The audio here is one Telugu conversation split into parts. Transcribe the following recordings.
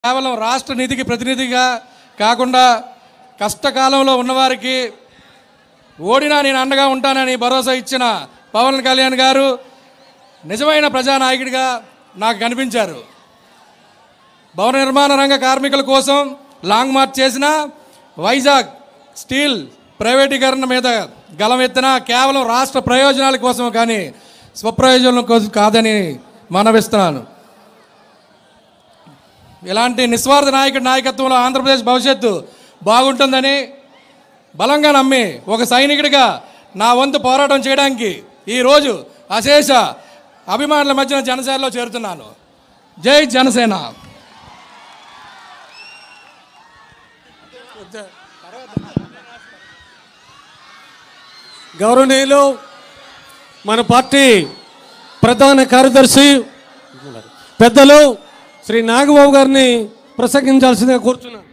కేవలం రాష్ట్ర నిధికి ప్రతినిధిగా కాకుండా కష్టకాలంలో ఉన్నవారికి ఓడినా నేను అండగా ఉంటానని భరోసా ఇచ్చిన పవన్ కళ్యాణ్ గారు నిజమైన ప్రజానాయకుడిగా నాకు కనిపించారు భవన నిర్మాణ రంగ కార్మికుల కోసం లాంగ్ మార్చ్ చేసిన వైజాగ్ స్టీల్ ప్రైవేటీకరణ మీద గలమెత్తిన కేవలం రాష్ట్ర ప్రయోజనాల కోసం కానీ స్వప్రయోజనం కోసం కాదని మనవిస్తున్నాను ఇలాంటి నిస్వార్థ నాయకుడి నాయకత్వంలో ఆంధ్రప్రదేశ్ భవిష్యత్తు బాగుంటుందని బలంగా నమ్మి ఒక సైనికుడిగా నా వంతు పోరాటం చేయడానికి ఈరోజు అశేష అభిమానుల మధ్యన జనసేనలో చేరుతున్నాను జై జనసేన గౌరవనీయులు మన పార్టీ ప్రధాన కార్యదర్శి పెద్దలు శ్రీ నాగబాబు గారిని ప్రసంగించాల్సిందిగా కూర్చున్నాను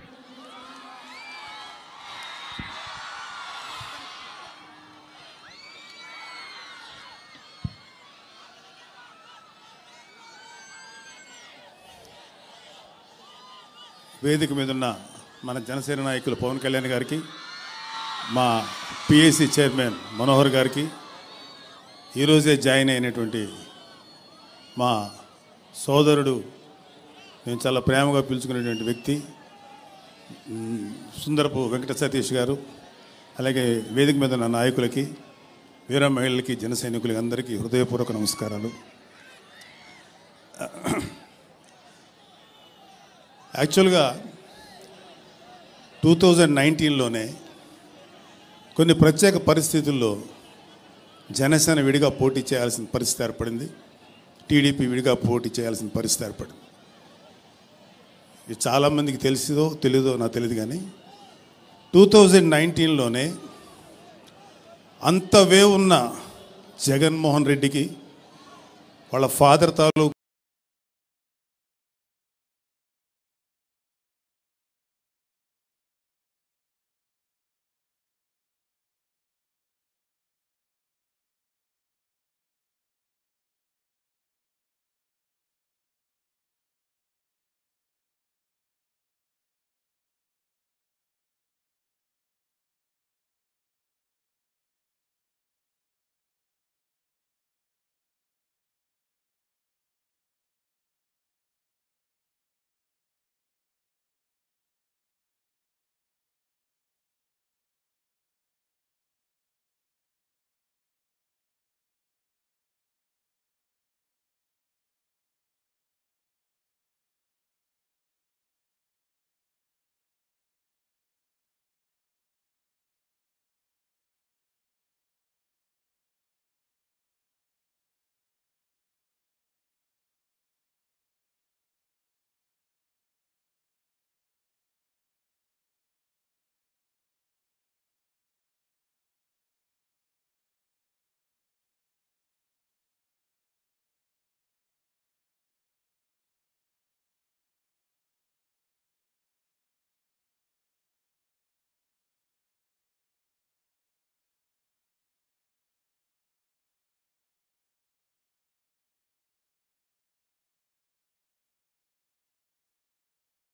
వేదిక మీద ఉన్న మన జనసేన నాయకులు పవన్ కళ్యాణ్ గారికి మా పిఎస్సి చైర్మన్ మనోహర్ గారికి ఈరోజే జాయిన్ అయినటువంటి మా సోదరుడు నేను చాలా ప్రేమగా పిలుచుకునేటువంటి వ్యక్తి మ్, సుందరపు వెంకట సతీష్ గారు అలాగే వేదిక మీద ఉన్న నాయకులకి వీర మహిళలకి జన సైనికులకి అందరికీ హృదయపూర్వక నమస్కారాలు యాక్చువల్గా టూ థౌజండ్ నైన్టీన్లోనే కొన్ని ప్రత్యేక పరిస్థితుల్లో జనసేన విడిగా పోటీ చేయాల్సిన పరిస్థితి ఏర్పడింది టీడీపీ విడిగా పోటీ చేయాల్సిన పరిస్థితి ఏర్పడింది ఇది చాలామందికి తెలిసిదో తెలీదో నాకు తెలియదు కానీ టూ థౌజండ్ నైన్టీన్లోనే అంత వే ఉన్న జగన్మోహన్ రెడ్డికి వాళ్ళ ఫాదర్ తాలూకు